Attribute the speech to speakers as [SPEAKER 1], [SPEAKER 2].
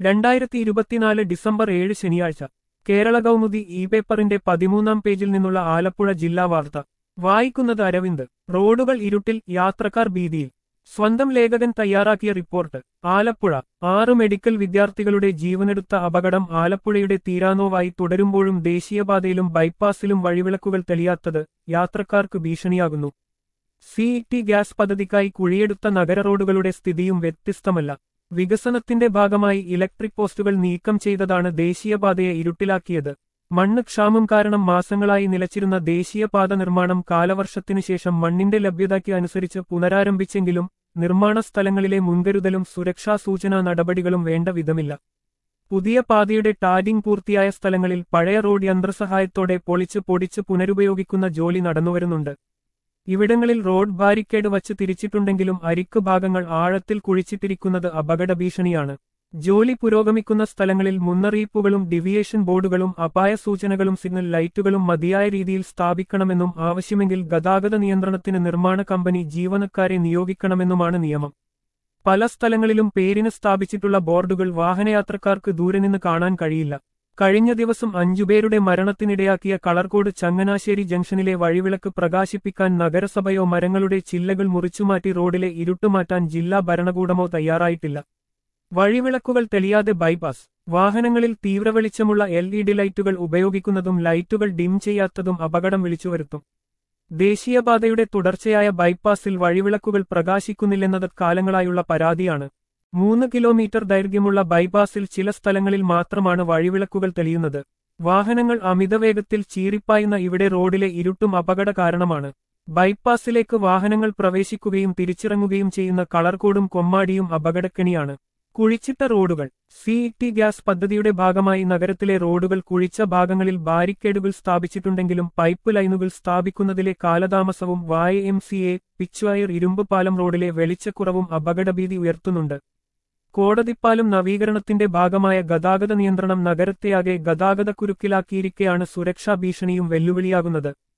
[SPEAKER 1] രണ്ടായിരത്തി ഇരുപത്തിനാല് ഡിസംബർ ഏഴ് ശനിയാഴ്ച കേരള കൗമുദി ഇ പേപ്പറിന്റെ പതിമൂന്നാം പേജിൽ നിന്നുള്ള ആലപ്പുഴ ജില്ലാ വാർത്ത വായിക്കുന്നത് അരവിന്ദ് റോഡുകൾ ഇരുട്ടിൽ യാത്രക്കാർ ഭീതിയിൽ സ്വന്തം ലേഖകൻ തയ്യാറാക്കിയ റിപ്പോർട്ട് ആലപ്പുഴ ആറ് മെഡിക്കൽ വിദ്യാർത്ഥികളുടെ ജീവനെടുത്ത അപകടം ആലപ്പുഴയുടെ തീരാനോവായി തുടരുമ്പോഴും ദേശീയപാതയിലും ബൈപ്പാസിലും വഴിവിളക്കുകൾ തെളിയാത്തത് യാത്രക്കാർക്ക് ഭീഷണിയാകുന്നു സി ടി ഗ്യാസ് പദ്ധതിക്കായി കുഴിയെടുത്ത നഗര റോഡുകളുടെ സ്ഥിതിയും വ്യത്യസ്തമല്ല വികസനത്തിന്റെ ഭാഗമായി ഇലക്ട്രിക് പോസ്റ്റുകൾ നീക്കം ചെയ്തതാണ് ദേശീയപാതയെ ഇരുട്ടിലാക്കിയത് മണ്ണ് ക്ഷാമം കാരണം മാസങ്ങളായി നിലച്ചിരുന്ന ദേശീയപാത നിർമ്മാണം കാലവർഷത്തിനു ശേഷം മണ്ണിന്റെ ലഭ്യതയ്ക്ക് അനുസരിച്ച് പുനരാരംഭിച്ചെങ്കിലും നിർമ്മാണ സ്ഥലങ്ങളിലെ മുൻകരുതലും സുരക്ഷാ സൂചനാ നടപടികളും വേണ്ട വിധമില്ല പുതിയ പാതയുടെ ടാരിംഗ് പൂർത്തിയായ സ്ഥലങ്ങളിൽ പഴയ റോഡ് യന്ത്രസഹായത്തോടെ പൊളിച്ച് പൊടിച്ച് പുനരുപയോഗിക്കുന്ന ജോലി നടന്നുവരുന്നുണ്ട് ഇവിടങ്ങളിൽ റോഡ് ബാരിക്കേഡ് വച്ച് തിരിച്ചിട്ടുണ്ടെങ്കിലും അരിക്ക് ഭാഗങ്ങൾ ആഴത്തിൽ കുഴിച്ചിട്ടിരിക്കുന്നത് അപകട ഭീഷണിയാണ് ജോലി പുരോഗമിക്കുന്ന സ്ഥലങ്ങളിൽ മുന്നറിയിപ്പുകളും ഡിവിയേഷൻ ബോർഡുകളും അപായ സൂചനകളും സിഗ്നൽ ലൈറ്റുകളും മതിയായ രീതിയിൽ സ്ഥാപിക്കണമെന്നും ആവശ്യമെങ്കിൽ ഗതാഗത നിയന്ത്രണത്തിന് നിർമ്മാണ കമ്പനി ജീവനക്കാരെ നിയോഗിക്കണമെന്നുമാണ് നിയമം പല സ്ഥലങ്ങളിലും പേരിന് സ്ഥാപിച്ചിട്ടുള്ള ബോർഡുകൾ വാഹനയാത്രക്കാർക്ക് ദൂരെ നിന്ന് കാണാൻ കഴിയില്ല കഴിഞ്ഞ ദിവസം അഞ്ചുപേരുടെ മരണത്തിനിടയാക്കിയ കളർകോട് ചങ്ങനാശ്ശേരി ജംഗ്ഷനിലെ വഴിവിളക്ക് പ്രകാശിപ്പിക്കാൻ നഗരസഭയോ മരങ്ങളുടെ ചില്ലകൾ മുറിച്ചുമാറ്റി റോഡിലെ ഇരുട്ടുമാറ്റാൻ ജില്ലാ ഭരണകൂടമോ തയ്യാറായിട്ടില്ല വഴിവിളക്കുകൾ തെളിയാതെ ബൈപ്പാസ് വാഹനങ്ങളിൽ തീവ്രവെളിച്ചമുള്ള എൽ ഇ ഡി ലൈറ്റുകൾ ഉപയോഗിക്കുന്നതും ലൈറ്റുകൾ ഡിം ചെയ്യാത്തതും അപകടം വിളിച്ചുവരുത്തും ദേശീയപാതയുടെ തുടർച്ചയായ ബൈപ്പാസിൽ വഴിവിളക്കുകൾ പ്രകാശിക്കുന്നില്ലെന്നത് കാലങ്ങളായുള്ള പരാതിയാണ് മൂന്ന് കിലോമീറ്റർ ദൈർഘ്യമുള്ള ബൈപ്പാസിൽ ചില സ്ഥലങ്ങളിൽ മാത്രമാണ് വഴിവിളക്കുകൾ തെളിയുന്നത് വാഹനങ്ങൾ അമിതവേഗത്തിൽ ചീറിപ്പായുന്ന ഇവിടെ റോഡിലെ ഇരുട്ടും അപകട കാരണമാണ് ബൈപ്പാസിലേക്ക് വാഹനങ്ങൾ പ്രവേശിക്കുകയും തിരിച്ചിറങ്ങുകയും ചെയ്യുന്ന കളർകോടും കൊമ്മാടിയും അപകടക്കെണിയാണ് കുഴിച്ചിട്ട റോഡുകൾ സി ടി ഗ്യാസ് പദ്ധതിയുടെ ഭാഗമായി നഗരത്തിലെ റോഡുകൾ കുഴിച്ച ഭാഗങ്ങളിൽ ബാരിക്കേഡുകൾ സ്ഥാപിച്ചിട്ടുണ്ടെങ്കിലും പൈപ്പ് ലൈനുകൾ സ്ഥാപിക്കുന്നതിലെ കാലതാമസവും വായ എം സി എ പിച്ചുവയർ ഇരുമ്പ് പാലം റോഡിലെ വെളിച്ചക്കുറവും അപകടഭീതി ഉയർത്തുന്നുണ്ട് കോടതിപ്പാലം നവീകരണത്തിന്റെ ഭാഗമായ ഗതാഗത നിയന്ത്രണം നഗരത്തെയാകെ ഗതാഗതക്കുരുക്കിലാക്കിയിരിക്കെയാണ് സുരക്ഷാ ഭീഷണിയും വെല്ലുവിളിയാകുന്നത്